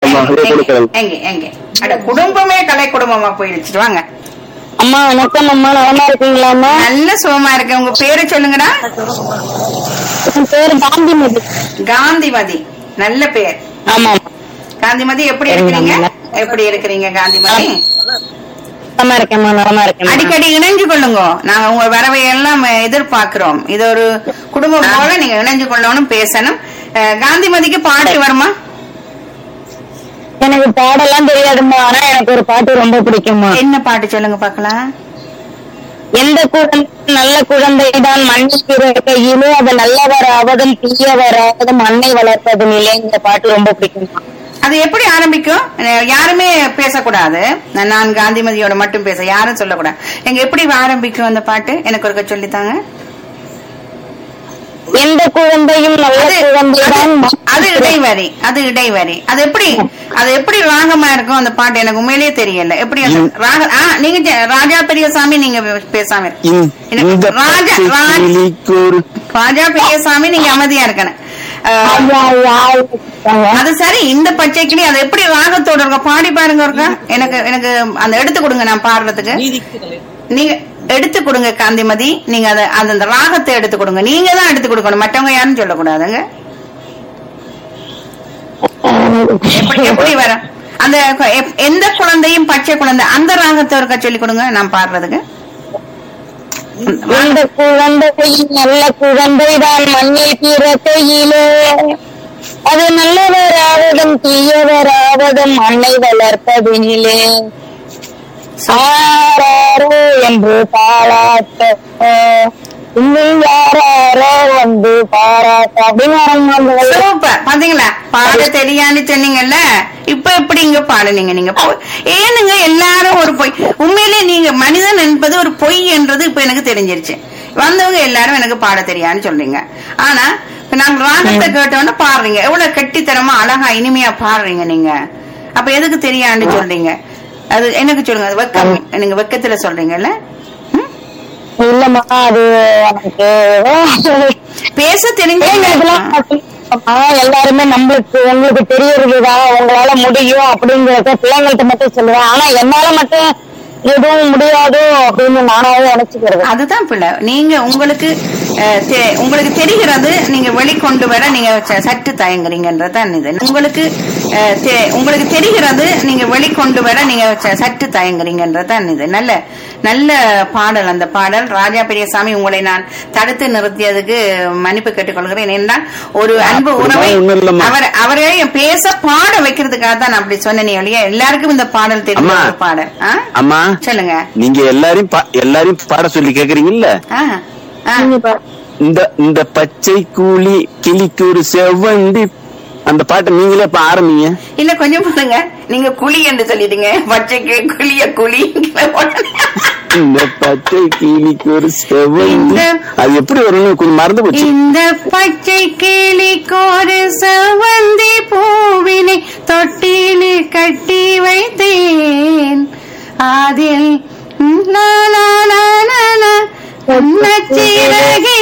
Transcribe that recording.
ஆமா, அதே எங்க, கொடுக்கறது. எங்க எங்க அட குடும்பமே கலை குடும்பமா போயிடுச்சு வாங்க அம்மா வணக்கம் அம்மா நலமா இருக்கீங்களாம்மா நல்ல சுகமா இருக்கு உங்க பேரை சொல்லுங்கடா என் பேரு காந்திமதி காந்திமதி நல்ல பேர் ஆமா காந்திமதி எப்படி இருக்கிறீங்க எப்படி இருக்கிறீங்க காந்திமதி நலமா இருக்கேம்மா நலமா இருக்கேன் அடிக்கடி இணைஞ்சு கொள்ளுங்க நாங்க உங்க வரவை எல்லாம் எதிர்பார்க்கிறோம் இது ஒரு குடும்பம் போல நீங்க இணைஞ்சு கொள்ளணும் பேசணும் அஹ், காந்திமதிக்கு பாட்டு வருமா எனக்கு பாடலாம் தெரியாதும்மா ஆனா எனக்கு ஒரு பாட்டு ரொம்ப பிடிக்கும்மா என்ன பாட்டு சொல்லுங்க பாக்கலாம் எந்த குழந்தை நல்ல குழந்தைதான் மண்ணில் பிறக்கையிலே அது நல்லவர் ஆவதும் தீயவர் ஆவதும் அன்னை வளர்ப்பதும் இந்த பாட்டு ரொம்ப பிடிக்கும்மா அது எப்படி ஆரம்பிக்கும் அஹ், யாருமே பேசக்கூடாது நான் நான் காந்திமதியோட மட்டும் பேச யாரும் சொல்லக்கூடாது எங்க எப்படி ஆரம்பிக்கும் அந்த பாட்டு எனக்கு ஒருக்க சொல்லித்தாங்க எந்த குழந்தையும் நல்ல அது குழந்தைதான் அது- அது இடைவரி அது இடைவரி அது எப்படி அது எப்படி ராகமா இருக்கும் அந்த பாட்டு எனக்கு உண்மையிலேயே தெரியல எப்படி அது ராக ஆ, நீங்க ஜெ- ராஜா பெரியசாமி நீங்க பேசாம இருக்கு இந்த- எனக்கு இந்த ராஜா பச்சை ராஜ- கிளிக்கு ஒரு ராஜா பெரியசாமி நீங்க அமைதியா இருக்கணும் அஹ், ஐயா, ஐயா, ஐயா. அது சரி இந்த பச்சைக்கிளி அது எப்படி ராகத்தோட இருக்க பாடி பாருங்க ஒருக்கா எனக்கு எனக்கு அந்த எடுத்து கொடுங்க நான் பாடுறதுக்கு நீங்க எடுத்து கொடுங்க காந்திமதி நீங்க அத அந்த அந்த ராகத்தை எடுத்து கொடுங்க நீங்க தான் எடுத்து கொடுக்கணும் மற்றவங்க யாரும் சொல்லக்கூடாதுங்க எப்படி எப்படி வர அந்த கொ- எப்- எந்த குழந்தையும் பச்சை குழந்தை அந்த ராகத்தை ஒருக்கா சொல்லி கொடுங்க நான் பாடுறதுக்கு இந்த குழந்தையும் நல்ல குழந்தைதான் மண்ணில் பிறக்கையிலே அது நல்லவராவதும் தீயவராவதும் அன்னை வளர்ப்பதினிலே ஆராரோ என்று பாராட்ட இன்னும் யாராரோ வந்து பாராட்ட அப்படின்னு ஆரம்பம் சூப்பர் பாத்தீங்களா பாட தெரியான்னு சொன்னீங்கல்ல இப்ப எப்படி இங்க பாடுனீங்க நீங்க பொ- ஏனுங்க எல்லாரும் ஒரு பொய் உண்மையிலே நீங்க மனிதன் என்பது ஒரு பொய் என்றது இப்ப எனக்கு தெரிஞ்சிருச்சு வந்தவங்க எல்லாரும் எனக்கு பாட தெரியான்னு சொல்றீங்க ஆனா இப்ப நாங்க ராகத்தை கேட்டோன்னு பாடுறீங்க எவ்வளவு கெட்டித்தனமா அழகா இனிமையா பாடுறீங்க நீங்க அப்ப எதுக்கு தெரியான்னு சொல்றீங்க அது எனக்கு சொல்லுங்க அது வெக்கம் நீங்க வெக்கத்துல சொல்றீங்கல்ல ம்? இல்லம்மா அது எனக்கு பேச ஏங்க தெரிஞ்ச இதெல்லாம் பார்த்தீங்கன்னா, எல்லாருமே நம்மளுக்கு உங்களுக்கு தெரியறதுதான் உங்களால முடியும் அப்படிங்கறத பிள்ளைங்கள்ட்ட மட்டும் சொல்லுவேன் ஆனா என்னால மட்டும் எதுவும் முடியாதோ அப்படின்னு நானாவே நினைச்சுக்கிறது அதுதான் பிள்ளை நீங்க உங்களுக்கு அஹ், தெ- உங்களுக்கு தெரிகிறது நீங்க வெளிக்கொண்டு வர நீங்க ச- சற்று தயங்குறீங்கன்றதுதான் இது உங்களுக்கு அஹ், தெ- உங்களுக்கு தெரிகிறது நீங்க வெளிக்கொண்டு வர நீங்க ச- சற்று தயங்குறீங்கன்றதுதான் இது நல்ல நல்ல பாடல் அந்த பாடல் ராஜா பெரியசாமி உங்களை நான் தடுத்து நிறுத்தியதுக்கு மன்னிப்பு கேட்டுக்கொள்கிறேன் என்றால் ஒரு அன்பு உறவை ஒண்ணும் இல்லம்மா. அவர் அவரை பேச பாட வைக்கிறதுக்காக தான் நான் அப்படி சொன்னேனே ஒழிய எல்லாருக்கும் இந்த பாடல் தெரியும் அம்மா. ஒரு பாடல் ஆ? அம்மா சொல்லுங்க நீங்க எல்லாரையும் பா- எல்லாரையும் பாட சொல்லி கேக்குறீங்கல்ல ஆ ஆ இந்த இந்த பச்சை கூலி கிளிக்கு ஒரு செவ்வந்தி அந்த பாட்டை நீங்களே இப்ப ஆரம்பிங்க இல்ல கொஞ்சம் பாருங்க நீங்க குழி என்று சொல்லிட்டீங்க பச்சைக்கு குழிய குழி இந்த பச்சை கிளிக்கு ஒரு செவ்வந்தி இந்த- அது எப்படி வரும்னு கொஞ்சம் மறந்து போச்சு இந்த பச்சை கிளிக்கோரு செவந்தி பூவினை தொட்டிலு கட்டி வைத்தேன் அதில் நச்சிறகே